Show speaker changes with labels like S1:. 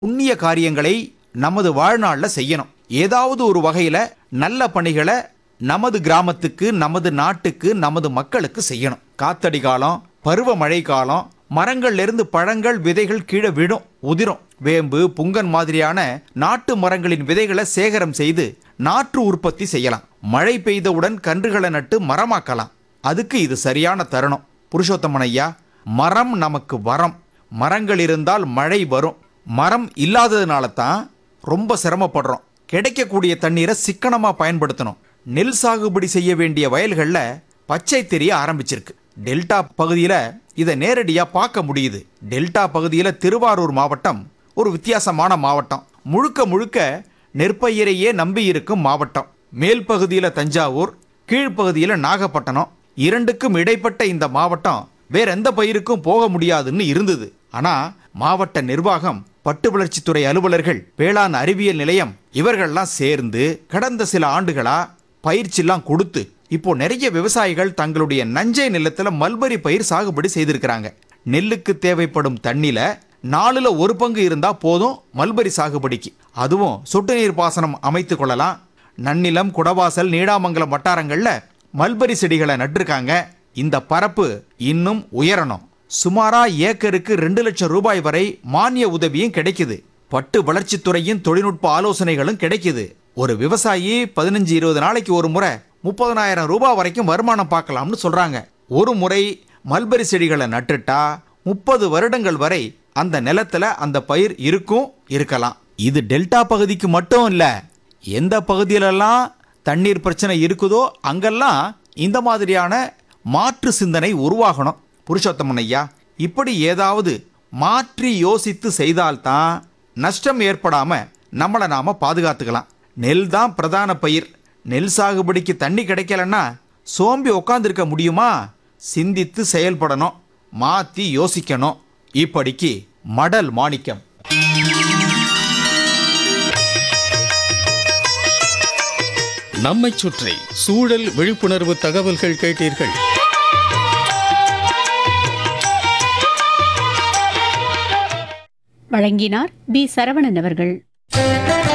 S1: புண்ணிய காரியங்களை நமது வாழ்நாள்ல செய்யணும் ஏதாவது ஒரு வகையில நல்ல பணிகளை நமது கிராமத்துக்கு நமது நாட்டுக்கு நமது மக்களுக்கு செய்யணும் காத்தடி காலம் பருவமழை காலம் மரங்கள்ல இருந்து பழங்கள் விதைகள் கீழே விடும் உதிரும் வேம்பு புங்கன் மாதிரியான நாட்டு மரங்களின் விதைகளை சேகரம் செய்து நாற்று உற்பத்தி செய்யலாம் மழை பெய்தவுடன் கன்றுகளை நட்டு மரமாக்கலாம் அதுக்கு இது சரியான தருணம் புருஷோத்தமன் ஐயா மரம் நமக்கு வரம் மரங்கள் இருந்தால் மழை வரும் மரம் இல்லாததுனால தான் ரொம்ப சிரமப்படுறோம் கிடைக்கக்கூடிய தண்ணீரை சிக்கனமா பயன்படுத்தணும் நெல் சாகுபடி செய்ய வேண்டிய வயல்கள்ல பச்சை தெரிய ஆரம்பிச்சிருக்கு டெல்டா பகுதியில இதை நேரடியா பார்க்க முடியுது டெல்டா பகுதியில திருவாரூர் மாவட்டம் ஒரு வித்தியாசமான மாவட்டம் முழுக்க முழுக்க நெற்பயிரையே நம்பி இருக்கும் மாவட்டம் மேல் பகுதியில தஞ்சாவூர் கீழ்ப்பகுதியில நாகப்பட்டினம் இரண்டுக்கும் இடைப்பட்ட இந்த மாவட்டம் வேற எந்த பயிருக்கும் போக முடியாதுன்னு இருந்தது ஆனா மாவட்ட நிர்வாகம் பட்டு வளர்ச்சித்துறை அலுவலர்கள் வேளாண் அறிவியல் நிலையம் இவர்கள்லாம் சேர்ந்து கடந்த சில ஆண்டுகளா பயிற்சிலாம் கொடுத்து இப்போ நிறைய விவசாயிகள் தங்களுடைய நஞ்சை நிலத்துல மல்பரி பயிர் சாகுபடி செய்திருக்கிறாங்க நெல்லுக்கு தேவைப்படும் தண்ணில நாலுல ஒரு பங்கு இருந்தா போதும் மல்பரி சாகுபடிக்கு அதுவும் சொட்டு நீர் பாசனம் அமைத்து கொள்ளலாம் நன்னிலம் குடவாசல் நீடாமங்கலம் வட்டாரங்கள்ல மல்பரி செடிகளை நட்டிருக்காங்க இந்த பரப்பு இன்னும் உயரணும் சுமாரா ஏக்கருக்கு ரெண்டு லட்சம் ரூபாய் வரை மானிய உதவியும் கிடைக்குது பட்டு வளர்ச்சித்துறையின் தொழில்நுட்ப ஆலோசனைகளும் கிடைக்குது ஒரு விவசாயி பதினஞ்சு இருபது நாளைக்கு ஒரு முறை முப்பதனாயிரம் ரூபாய் வரைக்கும் வருமானம் பார்க்கலாம்னு சொல்றாங்க ஒரு முறை மல்பரி செடிகளை நட்டுட்டா முப்பது வருடங்கள் வரை அந்த நிலத்துல அந்த பயிர் இருக்கும் இருக்கலாம் இது டெல்டா பகுதிக்கு மட்டும் இல்ல எந்த பகுதியிலெல்லாம் தண்ணீர் பிரச்சனை இருக்குதோ அங்கெல்லாம் இந்த மாதிரியான மாற்று சிந்தனை உருவாகணும் புருஷோத்தமன் ஐயா இப்படி ஏதாவது மாற்றி யோசித்து செய்தால்தான் நஷ்டம் ஏற்படாம நம்மளை நாம பாதுகாத்துக்கலாம் நெல் தான் பிரதான பயிர் நெல் சாகுபடிக்கு தண்ணி கிடைக்கலன்னா சோம்பி உட்காந்துருக்க முடியுமா சிந்தித்து செயல்படணும் மாத்தி யோசிக்கணும் இப்படிக்கு மடல் மாணிக்கம்
S2: நம்மைச் சுற்றி சூழல் விழிப்புணர்வு தகவல்கள் கேட்டீர்கள்
S3: வழங்கினார் பி சரவணன் அவர்கள்